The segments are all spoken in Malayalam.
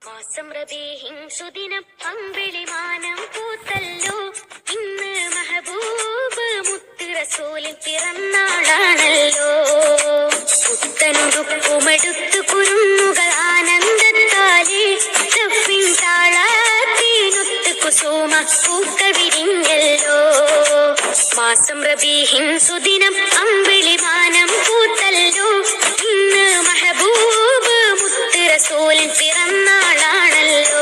മാസം റബീഹിൻ സുദിനം അമ്പിളിമാനം പൂത്തല്ലോ ഇന്ന് മഹബൂബ് മുത്ത് റസൂലിൻ പിറന്നാളാണല്ലോ പുത്തനുടുക്കുമെടുത്തു കുരുന്നുകൾ ആനന്ദത്താലേ തപ്പിൻ താളാത്തീനൊത്ത് കുസുമ പൂക്കൾ വിരിഞ്ഞല്ലോ മാസം റബീഹിൻ സുദിനം അമ്പിളിമാനം പൂത്തല്ലോ ഇന്ന് മഹബൂബ് മുത്ത് റസൂലിൻ പിറന്നാളാണല്ലോ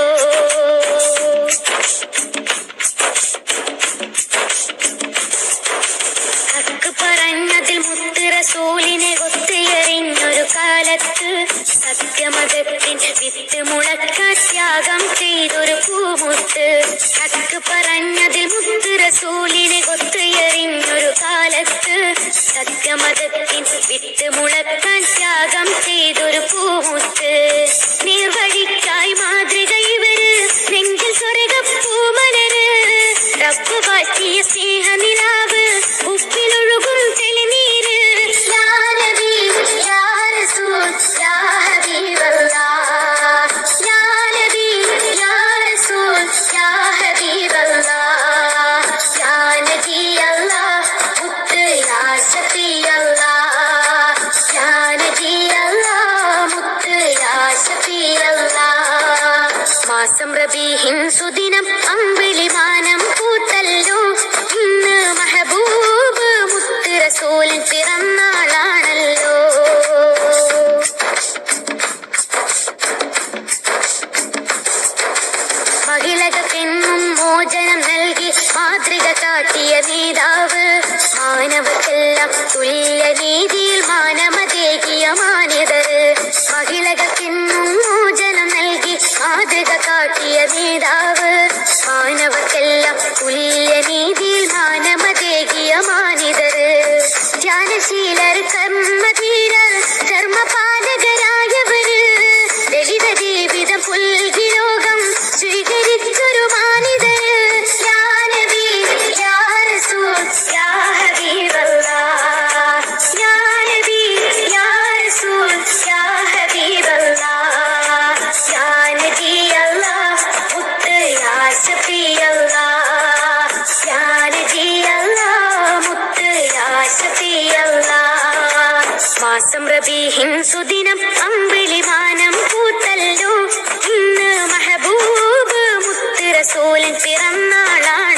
ഹക്ക് പറഞ്ഞതിൽ മുത്ത് റസൂലിനെ ഒത്തുയറിഞ്ഞൊരു കാലത്ത് സത്യമതത്തിൻ വിത്ത് മുളക്കാൻ ത്യാഗം ചെയ്തൊരു പൂമുത്ത് ഹക്ക് പറഞ്ഞതിൽ മുത്ത് റസൂലിനെ ഒത്തുയറിഞ്ഞൊരു കാലത്ത് സത്യമതത്തിൻ വിത്ത് മുളക്കാൻ ത്യാഗം ചെയ്തൊരു പൂമുത്ത് നീർവഴിക്കായി മാതൃക ഇവര് നെഞ്ചിൽ സ്വർഗപ്പൂമലര് റബ്ബ് വാറ്റിയ സ്നേഹനിലാവ് ഉപ്പിലൊഴുകും തെളിനീര് യാ നബി, യാ റസൂൽ, യാ ഹബീബല്ലാഹ്. യാ നബി, യാ റസൂൽ, യാ ഹബീബല്ലാഹ്. യാ നബിയല്ലാഹ്, മുത്ത് യാ ഷഫീഅല്ലാഹ്. യാ നബിയല്ലാഹ്, മുത്ത് യാ ഷഫീഅല്ലാഹ്. മാസം റബീഹിൻ സുദിനം അമ്പിളിമാനം പൂത്തല്ലോ ഇന്ന് മഹബൂബ് മുത്ത് റസൂലിൻ പിറന്നാളാണല്ലോ മഹിളകൾക്കെന്നും മോചനം നൽകി മാതൃക കാട്ടിയ നേതാവ് മാനവക്കെല്ലാം തുല്യ നീതിയിൽ മാനമതേകിയ മാന്യതർ മഹിളകൾക്കെന്നും മോചനം നൽകി മാതൃക കാട്ടിയ നേതാവ് മാനവക്കെല്ലാം തുല്യ നീതിയിൽ മാനമതേകിയ മാന്യതർ ധ്യാനശീലർ കർമ്മധീരർ ധർമ്മപാലകരായവര് ദളിത ജീവിതം പുൽകി ലോകം സ്വീകരിച്ചൊരു മാനിതര് യാ നബി, യാ റസൂൽ, യാ ഹബീബല്ലാഹ്. യാ നബി, യാ റസൂൽ, യാ ഹബീബല്ലാഹ്. യാ നബിയല്ലാഹ്, മുത്ത് യാ ഷഫീഅല്ലാഹ്. യാ നബിയല്ലാഹ്, മുത്ത് യാ ഷഫീഅല്ലാഹ്. മാസം റബീഹിൻ സുദിനം അമ്പിളിമാനം പൂത്തല്ലോ ഇന്ന് മഹബൂബ് മുത്ത് റസൂലിൻ പിറന്നാളാണ്